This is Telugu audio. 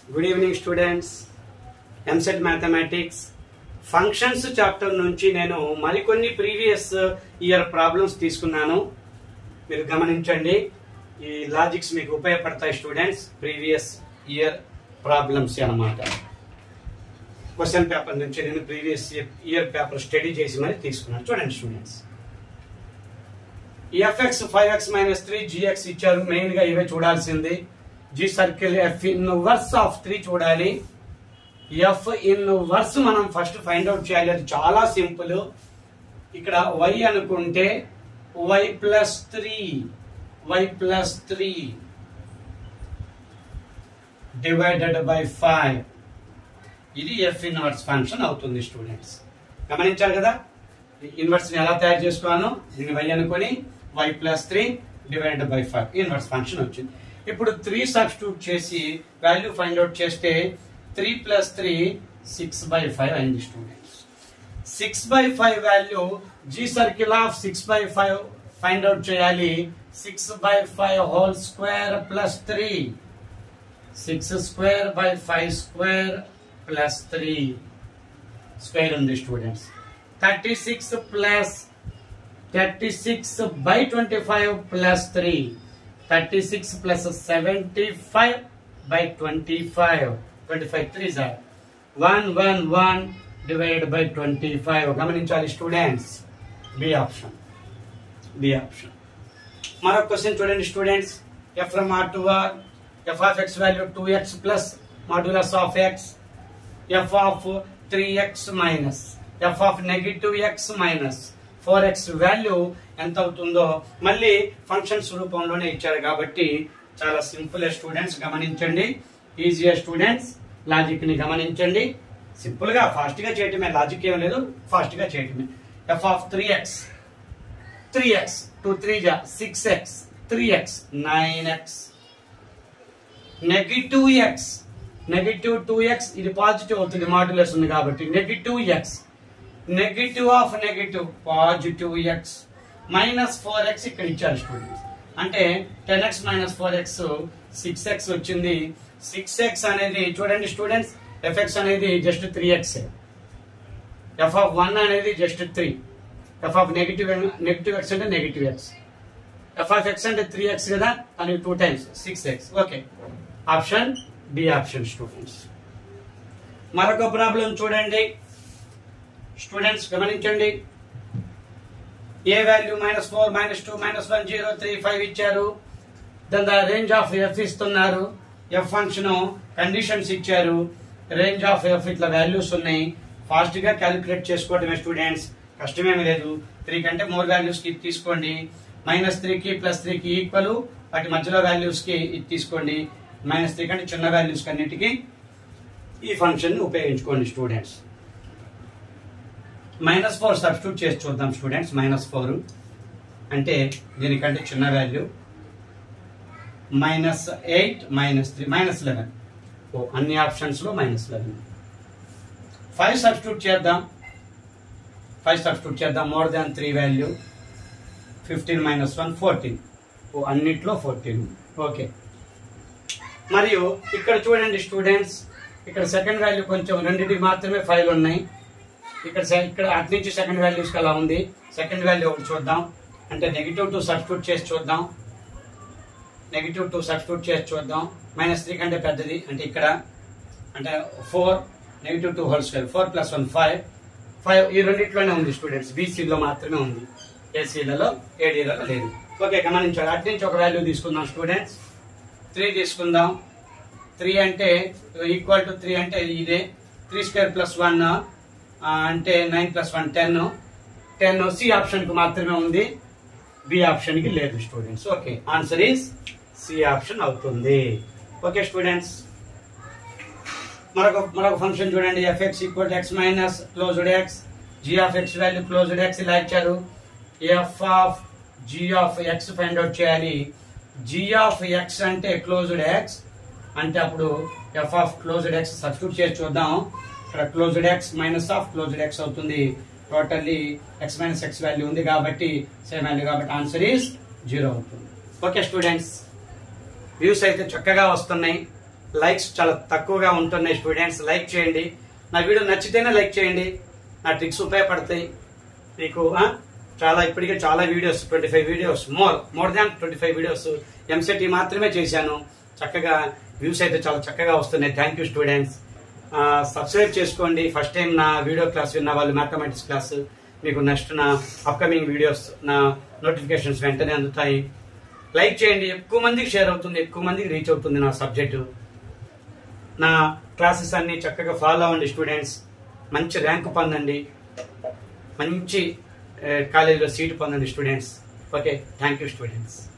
good evening students EAMCET mathematics functions chapter నుంచి నేను మరికొన్ని ప్రీవియస్ ఇయర్ ప్రాబ్లమ్స్ తీసుకున్నాను మీరు గమనించండి ఈ లాజిక్స్ మీకు ఉపయోగపడతాయి స్టూడెంట్స్ ప్రీవియస్ ఇయర్ ప్రాబ్లమ్స్ అన్నమాట క్వశ్చన్ పేపర్ నుంచి నేను ప్రీవియస్ ఇయర్ పేపర్ స్టడీ చేసి మరి తీసుకున్నాను చూడండి students f x five x minus three g x ఇచ్చారు మెయిన్ గా ఇవే చూడాల్సింది g circle f inverse of three చూడాలి ఎఫ్ ఇన్ వర్స్ మనం ఫస్ట్ ఫైండ్ అవుట్ చేయాలి అది చాలా సింపుల్ ఇక్కడ వై అనుకుంటే y plus three y plus three divided by five ఇది ఎఫ్ ఇన్వర్స్ ఫంక్షన్ అవుతుంది స్టూడెంట్స్ గమనించారు కదా ఇన్వర్స్ ఎలా తయారు చేసుకోవాలో దీన్ని వై అనుకొని y plus three divided by five inverse function వచ్చింది ఇప్పుడు త్రీ సబ్స్టిట్యూట్ చేసి వాల్యూ ఫైండ్ అవుట్ చేస్తే three plus three six by five అయింది students six by five value g circle of six by five find out చేయాలి six by five whole square plus three six square by five square plus three square ఉంది students thirty six plus thirty six by twenty five plus three thirty six plus seventy five by twenty five twenty five three sir one one one divide by twenty five గమనించాలి students B option B option మరొక క్వశ్చన్ చూడండి students f from R to R f of x value two x plus modulus of x f of three x minus f of negative x minus four x value ఎంత అవుతుందో మళ్ళీ ఫంక్షన్స్ రూపంలోనే ఇచ్చారు కాబట్టి చాలా సింపుల్ స్టూడెంట్స్ గమనించండి ఈజీ స్టూడెంట్స్ లాజిక్ ని గమనించండి సింపుల్ గా ఫాస్ట్ గా చేయటమే లాజిక్ ఏం లేదు ఫాస్ట్ గా చేయటమే f of three x three x two three జా six x three x nine x negative x negative two x ఇది పాజిటివ్ అవుతుంది మాడ్యులస్ ఉంది కాబట్టి negative x negative of negative positive x minus four x ఇక్కడ ఇచ్చారు స్టూడెంట్స్ అంటే ten x minus four x six x వచ్చింది సిక్స్ ఎక్స్ అనేది చూడండి స్టూడెంట్స్ ఎఫ్ఎక్స్ అనేది just three x f of one అనేది just three f of negative negative x అంటే negative x f of x అంటే త్రీ ఎక్స్ కదా అని two times six x okay option B option students మరొక ప్రాబ్లం చూడండి స్టూడెంట్స్ గమనించండి ఏ value minus four minus two minus one zero three five ఇచ్చారు దాని ద రేంజ్ ఆఫ్ ఎఫ్ ఇస్తున్నారు ఎఫ్ ఫంక్షన్ కండిషన్స్ ఇచ్చారు రేంజ్ ఆఫ్ ఎఫ్ ఇట్లా వాల్యూస్ ఉన్నాయి ఫాస్ట్ గా క్యాలిక్యులేట్ చేసుకోవటమే స్టూడెంట్స్ కష్టమేమి లేదు త్రీ కంటే మోర్ వాల్యూస్ కి తీసుకోండి మైనస్ త్రీ కి ప్లస్ త్రీ కి ఈక్వల్ వాటి మధ్యలో వాల్యూస్ కి ఇది తీసుకోండి మైనస్ త్రీ కంటే చిన్న వాల్యూస్ అన్నిటికీ ఈ ఫంక్షన్ ని ఉపయోగించుకోండి స్టూడెంట్స్ మైనస్ ఫోర్ సబ్స్టిట్యూట్ చేసి చూద్దాం స్టూడెంట్స్ మైనస్ ఫోర్ అంటే దీనికంటే చిన్న value minus eight minus three minus eleven ఓ అన్ని ఆప్షన్స్ లో మైనస్ లెవెన్ ఫైవ్ సబ్స్టిట్యూట్ చేద్దాం ఫైవ్ సబ్స్టిట్యూట్ చేద్దాం more than three value fifteen minus one fourteen ఓ అన్నిట్లో ఫోర్టీన్ ఓకే మరియు ఇక్కడ చూడండి స్టూడెంట్స్ ఇక్కడ సెకండ్ వాల్యూ కొంచెం రెండింటికి మాత్రమే ఫైవ్ ఉన్నాయి ఇక్కడ సె- ఇక్కడ అటు నుంచి సెకండ్ వాల్యూస్ అలా ఉంది సెకండ్ వాల్యూ ఒకటి చూద్దాం అంటే నెగిటివ్ టూ సబ్స్టిట్యూట్ చేసి చూద్దాం నెగిటివ్ టూ సబ్స్టిట్యూట్ చేసి చూద్దాం మైనస్ త్రీ కంటే పెద్దది అంటే ఇక్కడ అంటే four negative two whole square four plus one five five ఈ రెండిట్లోనే ఉంది స్టూడెంట్స్ బీసీలో మాత్రమే ఉంది ఏసీలలో ఏడీలలో లేదు ఓకే గమనించాలి అటు నుంచి ఒక వాల్యూ తీసుకుందాం స్టూడెంట్స్ త్రీ తీసుకుందాం త్రీ అంటే ఈక్వల్ టు త్రీ అంటే ఇదే త్రీ స్క్వేర్ ప్లస్ వన్ అంటే nine plus one ten ten C option కి మాత్రమే ఉంది బి ఆప్షన్ కి లేదు students okay answer is C option అవుతుంది ఓకే స్టూడెంట్స్ మరొక మరొక ఫంక్షన్ చూడండి f x equal x minus closed x g of x value closed x ఇలా ఇచ్చారు f of g of x find out చేయాలి జీ ఆఫ్ ఎక్స్ అంటే క్లోజ్డ్ ఎక్స్ అంటే అప్పుడు f of closed x substitute చేసి చూద్దాం ఇక్కడ closed x minus of closed x అవుతుంది totally x minus x value ఉంది కాబట్టి సేమ్ వాల్యూ కాబట్టి ఆన్సర్ ఈస్ జీరో అవుతుంది ఓకే స్టూడెంట్స్ వ్యూస్ అయితే చక్కగా వస్తున్నాయి లైక్స్ చాలా తక్కువగా ఉంటున్నాయి స్టూడెంట్స్ లైక్ చేయండి నా వీడియో నచ్చితేనే లైక్ చేయండి నా ట్రిక్స్ ఉపయోగపడతాయి మీకు ఆ, చాలా ఇప్పటికే చాలా videos twenty five videos more more than twenty five videos EAMCET మాత్రమే చేశాను చక్కగా వ్యూస్ అయితే చాలా చక్కగా వస్తున్నాయి థ్యాంక్ యూ స్టూడెంట్స్ సబ్స్క్రైబ్ చేసుకోండి ఫస్ట్ టైం నా వీడియో క్లాస్ విన్న వాళ్ళు మ్యాథమెటిక్స్ క్లాస్ మీకు నెక్స్ట్ నా అప్కమింగ్ వీడియోస్ నా నోటిఫికేషన్స్ వెంటనే అందుతాయి లైక్ చేయండి ఎక్కువ మందికి షేర్ అవుతుంది ఎక్కువ మందికి రీచ్ అవుతుంది నా సబ్జెక్టు నా క్లాసెస్ అన్ని చక్కగా ఫాలో అవ్వండి స్టూడెంట్స్ మంచి ర్యాంక్ పొందండి మంచి కాలేజీలో సీట్ పొందండి students okay thank you students